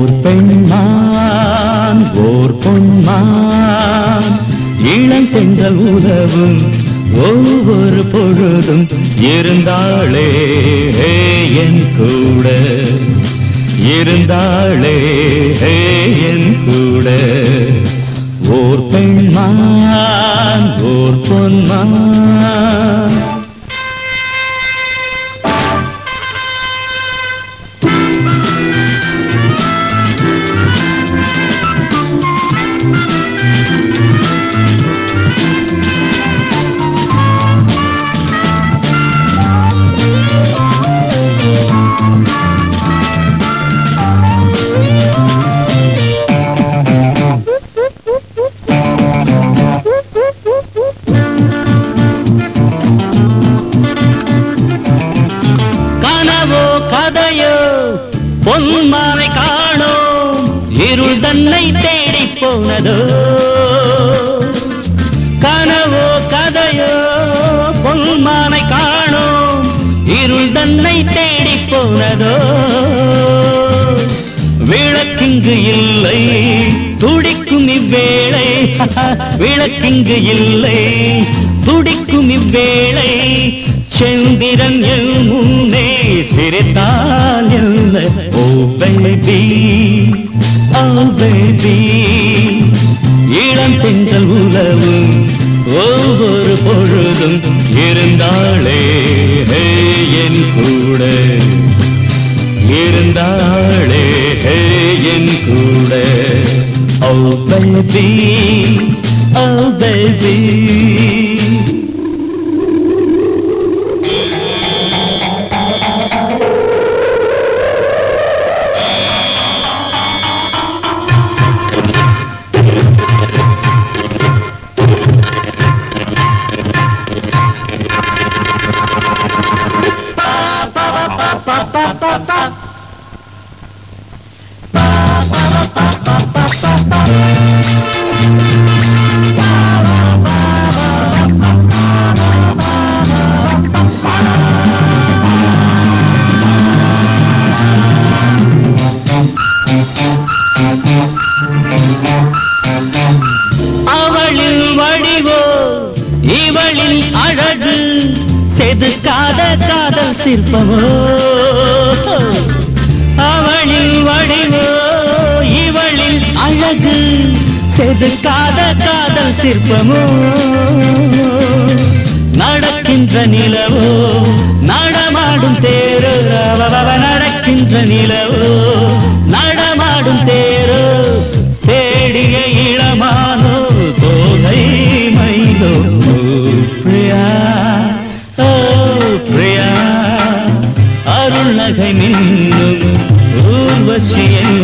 ஓர் பெண்மான் ஓர் பொன்மான் இளந்தென்றல் உதவும் ஒவ்வொரு பொழுதும் இருந்தாளே ஹே என் கூட இருந்தாளே ஹே என் கூட ஓர் பெண்மான் ஓர் பொன்மான் கனவோ கதையோ பொன்மானை காணோம் இருள் தன்னை தேடி போனதோ கனவோ கதையோ பொன்மானை காணோம் இருள் தன்னை தேடி போனதோ விளக்கிங்கு இல்லை துடிக்கும் இவ்வேளை விளக்கிங்கு இல்லை துடிக்கும் இவ்வேளை செந்திரன் என் முன்னே சிரித்தால் என்ன ஓ பேபி ஓ பேபி இளம் பெண்கள் உலவும் ஒவ்வொரு பொழுதும் இருந்தாளே ஹே என் கூட இருந்தாளே ஹே என் கூட ஓ பேபி ஓ பேபி அவளின் வடிவோ இவளின் அழகு செதுக்காத காதல் சிற்பமோ அவளின் வடிவோ இவளின் அழகு செதுக்காத காதல் சிற்பமோ நடக்கின்ற நிலவோ நடமாடும் தேரோ அவ நடக்கின்ற நிலவோ நடமாடும் தேரோ தேடிய இளமானோ தோகை மைலோ ஓ பிரியா ஓ பிரியா அருள் நகை மின்னும் ஊர்வசி என்